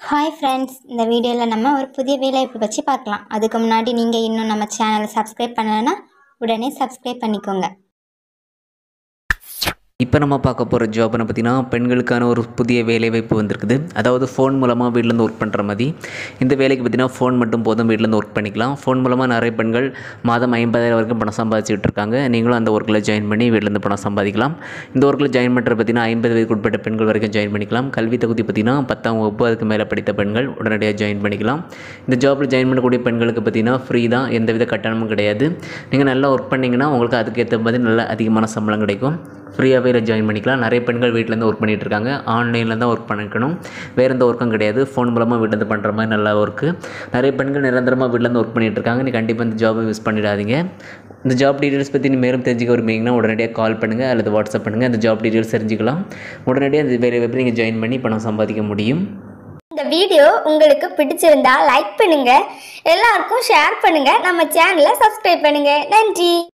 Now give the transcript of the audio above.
hi friends இந்த வீடியோவில் நம்ம ஒரு புதிய வேலைவாய்ப்பு பற்றி பார்க்கலாம் அதுக்கு முன்னாடி நீங்கள் இன்னும் நம்ம சேனலை சப்ஸ்கிரைப் பண்ணலைன்னா உடனே சப்ஸ்கிரைப் பண்ணிக்கோங்க இப்போ நம்ம பார்க்க போகிற ஜாப்னு பார்த்தீங்கன்னா பெண்களுக்கான ஒரு புதிய வேலைவாய்ப்பு வந்திருக்குது அதாவது ஃபோன் மூலமாக வீட்டிலேருந்து ஒர்க் பண்ணுற மாதிரி இந்த வேலைக்கு பார்த்தீங்கன்னா ஃபோன் மட்டும் போதும் வீட்டிலேருந்து ஒர்க் பண்ணிக்கலாம் ஃபோன் மூலமாக நிறைய பெண்கள் மாதம் ஐம்பதாயிரம் வரைக்கும் பணம் சம்பாதிச்சுட்டு இருக்காங்க நீங்களும் அந்த ஒர்க்கில் ஜாயின் பண்ணி வீட்டிலேருந்து பணம் சம்பாதிக்கலாம் இந்த ஒர்க்கில் ஜாயின் பண்ணுறது பார்த்தீங்கன்னா ஐம்பது வயதுக்கு உட்பட்ட பெண்கள் வரைக்கும் ஜாயின் பண்ணிக்கலாம் கல்வி தகுதி பார்த்தீங்கன்னா பத்தாம் வகுப்பு அதுக்கு மேலே படித்த பெண்கள் உடனடியாக ஜாயின் பண்ணிக்கலாம் இந்த ஜாப்பில் ஜாயின் பண்ணக்கூடிய பெண்களுக்கு பார்த்தீங்கன்னா ஃப்ரீ தான் எந்தவித கட்டணமும் கிடையாது நீங்கள் நல்லா ஒர்க் பண்ணிங்கன்னா உங்களுக்கு அதுக்கேற்ற மாதிரி நல்ல அதிகமான சம்பளம் கிடைக்கும் ஃப்ரீயாகவே இதில் ஜாயின் பண்ணிக்கலாம் நிறைய பெண்கள் வீட்டிலேருந்து ஒர்க் பண்ணிகிட்டு இருக்காங்க ஆன்லைனில் தான் ஒர்க் பண்ணிக்கணும் வேறு எந்த ஒர்க்கும் கிடையாது ஃபோன் மூலமாக வீட்டிலேருந்து பண்ணுற மாதிரி நல்ல ஒர்க்கு நிறைய பெண்கள் நிரந்தரமாக வீட்டிலேருந்து ஒர்க் பண்ணிகிட்டு இருக்காங்க நீ கண்டிப்பாக இந்த ஜாபை மிஸ் பண்ணிடாதீங்க இந்த ஜாப் டீட்டெயில்ஸ் பற்றி நீ மேலும் தெரிஞ்சுக்க விரும்புனீங்கன்னா உடனடியாக கால் பண்ணுங்கள் அல்லது வாட்ஸ்அப் பண்ணுங்கள் அந்த ஜாப் டீட்டெயில்ஸ் தெரிஞ்சுக்கலாம் உடனடியாக அந்த வேலை வாய்ப்பு நீங்கள் ஜாயின் பண்ணி பணம் சம்பாதிக்க முடியும் இந்த வீடியோ உங்களுக்கு பிடிச்சிருந்தா லைக் பண்ணுங்க எல்லாருக்கும் ஷேர் பண்ணுங்க நம்ம சேனலை சப்ஸ்கிரைப் பண்ணுங்க நன்றி